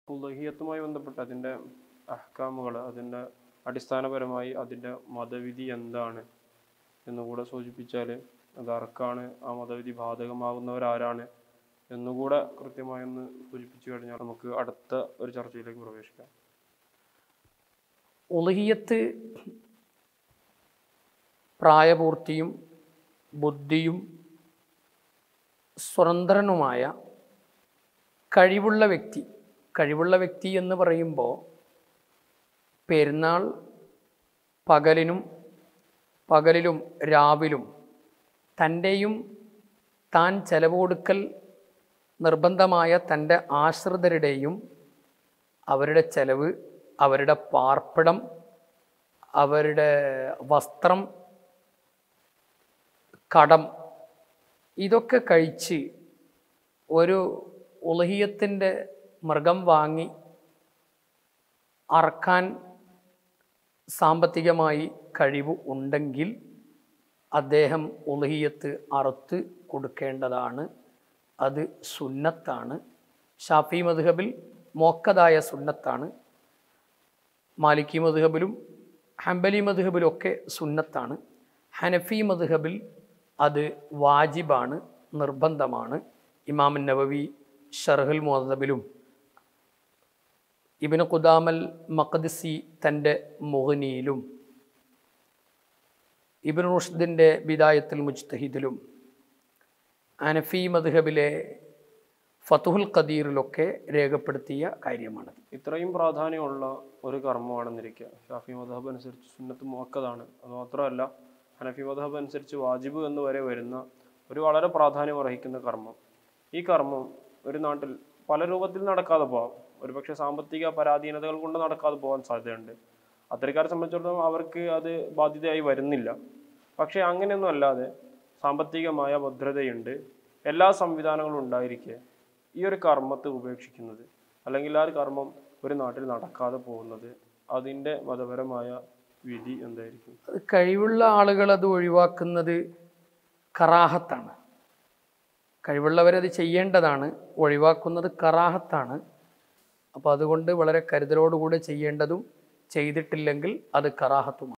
ഉലഹിയത്തുമായി ബന്ധപ്പെട്ട് അതിൻ്റെ അഹ്കാമുകൾ അതിൻ്റെ അടിസ്ഥാനപരമായി അതിൻ്റെ മതവിധി എന്താണ് എന്നുകൂടെ സൂചിപ്പിച്ചാൽ അത് ആർക്കാണ് ആ മതവിധി ബാധകമാകുന്നവരാരാണ് എന്നുകൂടെ കൃത്യമായി ഒന്ന് സൂചിപ്പിച്ചു കഴിഞ്ഞാൽ നമുക്ക് അടുത്ത ഒരു ചർച്ചയിലേക്ക് പ്രവേശിക്കാം ഉലഹിയത്ത് പ്രായപൂർത്തിയും ബുദ്ധിയും സ്വതന്ത്രനുമായ കഴിവുള്ള വ്യക്തി കഴിവുള്ള വ്യക്തി എന്ന് പറയുമ്പോൾ പെരുന്നാൾ പകലിനും പകലിലും രാവിലും തൻ്റെയും താൻ ചെലവ് കൊടുക്കൽ നിർബന്ധമായ തൻ്റെ ആശ്രിതരുടെയും അവരുടെ ചെലവ് അവരുടെ പാർപ്പിടം അവരുടെ വസ്ത്രം കടം ഇതൊക്കെ കഴിച്ച് ഒരു ഉലഹിയത്തിൻ്റെ മൃഗം വാങ്ങി അറക്കാൻ സാമ്പത്തികമായി കഴിവ് ഉണ്ടെങ്കിൽ അദ്ദേഹം ഉലഹിയത്ത് അറുത്ത് കൊടുക്കേണ്ടതാണ് അത് സുന്നത്താണ് ഷാഫി മധുഹബിൽ മോക്കതായ സുന്നത്താണ് മാലിക്കി മധുഹബിലും ഹംബലി മധുഹബിലും ഒക്കെ സുന്നത്താണ് ഹനഫി മധുഹബിൽ അത് വാജിബാണ് നിർബന്ധമാണ് ഇമാമുൻ നവവി ഷർഹുൽ മുഹദബിലും ഇബിന് ഖുദാമൽ മഖദിസി തൻ്റെ മുഹനിയിലും ഇബിൻ റുഷ്ദിൻ്റെ ബിദായത്തുൽ മുജ്തഹിദിലും അനഫി മദ്ഹബിലെ ഫതുഹുൽ ഖദീറിലൊക്കെ രേഖപ്പെടുത്തിയ കാര്യമാണ് ഇത്രയും പ്രാധാന്യമുള്ള ഒരു കർമ്മമാണെന്നിരിക്കുക ഷാഫി മദഹബ് അനുസരിച്ച് സുന്നത്ത് മുവക്കതാണ് അത് മാത്രമല്ല ഹനഫി മദഹബ് അനുസരിച്ച് വാജിബ് എന്ന് വരെ വരുന്ന ഒരു വളരെ പ്രാധാന്യം അർഹിക്കുന്ന കർമ്മം ഈ കർമ്മം ഒരു നാട്ടിൽ പല രൂപത്തിൽ നടക്കാതെ പോകാം ഒരുപക്ഷെ സാമ്പത്തിക പരാധീനതകൾ കൊണ്ട് നടക്കാതെ പോകാൻ സാധ്യതയുണ്ട് അത്തരക്കാരെ സംബന്ധിച്ചിടത്തോളം അവർക്ക് അത് ബാധ്യതയായി വരുന്നില്ല പക്ഷേ അങ്ങനെയൊന്നും അല്ലാതെ സാമ്പത്തികമായ ഭദ്രതയുണ്ട് എല്ലാ സംവിധാനങ്ങളും ഉണ്ടായിരിക്കെ ഈ ഒരു കർമ്മത്തെ ഉപേക്ഷിക്കുന്നത് അല്ലെങ്കിൽ ആ ഒരു കർമ്മം ഒരു നാട്ടിൽ നടക്കാതെ പോകുന്നത് അതിൻ്റെ മതപരമായ വിധി എന്തായിരിക്കും അത് കഴിവുള്ള ആളുകൾ അത് ഒഴിവാക്കുന്നത് കറാഹത്താണ് കഴിവുള്ളവരത് ചെയ്യേണ്ടതാണ് ഒഴിവാക്കുന്നത് കറാഹത്താണ് അപ്പോൾ അതുകൊണ്ട് വളരെ കരുതലോടുകൂടെ ചെയ്യേണ്ടതും ചെയ്തിട്ടില്ലെങ്കിൽ അത് കറാഹത്തുമാണ്